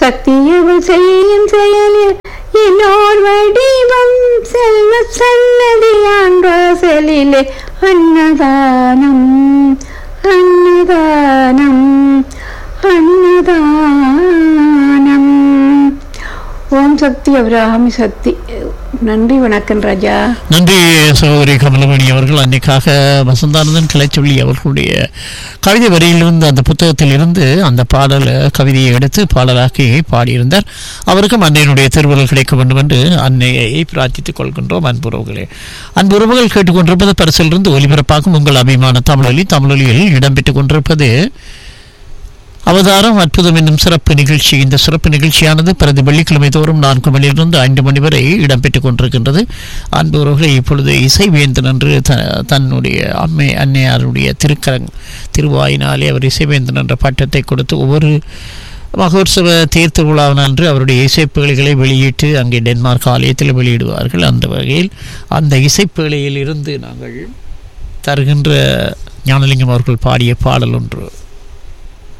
சத்தியவள் செய்யும் செயலில் இன்னோர் வடிவம் செல்வ சன்னதியான் வாசலிலே அன்னதானம் அன்னதானம் அன்னதானம் ஓம் சக்தி அபிராமி சக்தி நன்றி வணக்கம் ராஜா நன்றி சகோதரி கமலமணி அவர்கள் அன்னைக்காக வசந்தானந்தன் கிளைச்சொல்லி அவர்களுடைய கவிதை வரியிலிருந்து அந்த புத்தகத்தில் இருந்து அந்த பாடல் கவிதையை எடுத்து பாடலாக்கி பாடியிருந்தார் அவருக்கும் அன்னையினுடைய திருவுருள் கிடைக்க வேண்டும் என்று அன்னையை பிரார்த்தித்துக் கொள்கின்றோம் அன்புறவுகளே அன்புறவுகள் கேட்டுக்கொண்டிருப்பது பரிசிலிருந்து ஒலிபரப்பாகும் உங்கள் அபிமான தமிழொலி தமிழொலியில் இடம்பெற்றுக் கொண்டிருப்பது அவதாரம் அற்புதம் என்னும் சிறப்பு நிகழ்ச்சி இந்த சிறப்பு நிகழ்ச்சியானது பிரதி வெள்ளிக்கிழமை தோறும் நான்கு மணியிலிருந்து ஐந்து மணி வரை இடம்பெற்றுக் கொண்டிருக்கின்றது அன்பவர்களை இப்பொழுது இசைவேந்தன் என்று த தன்னுடைய அம்மை அன்னையாருடைய திருக்கரங் திருவாயினாலே அவர் இசைவேந்தன் என்ற பட்டத்தை கொடுத்து ஒவ்வொரு மகோத்சவ தேர் திருவிழாவினன்று அவருடைய இசைப்பேழைகளை வெளியிட்டு அங்கே டென்மார்க் ஆலயத்தில் வெளியிடுவார்கள் அந்த வகையில் அந்த இசைப்பேழையில் இருந்து நாங்கள் தருகின்ற ஞானலிங்கம் அவர்கள் பாடிய பாடல் ஒன்று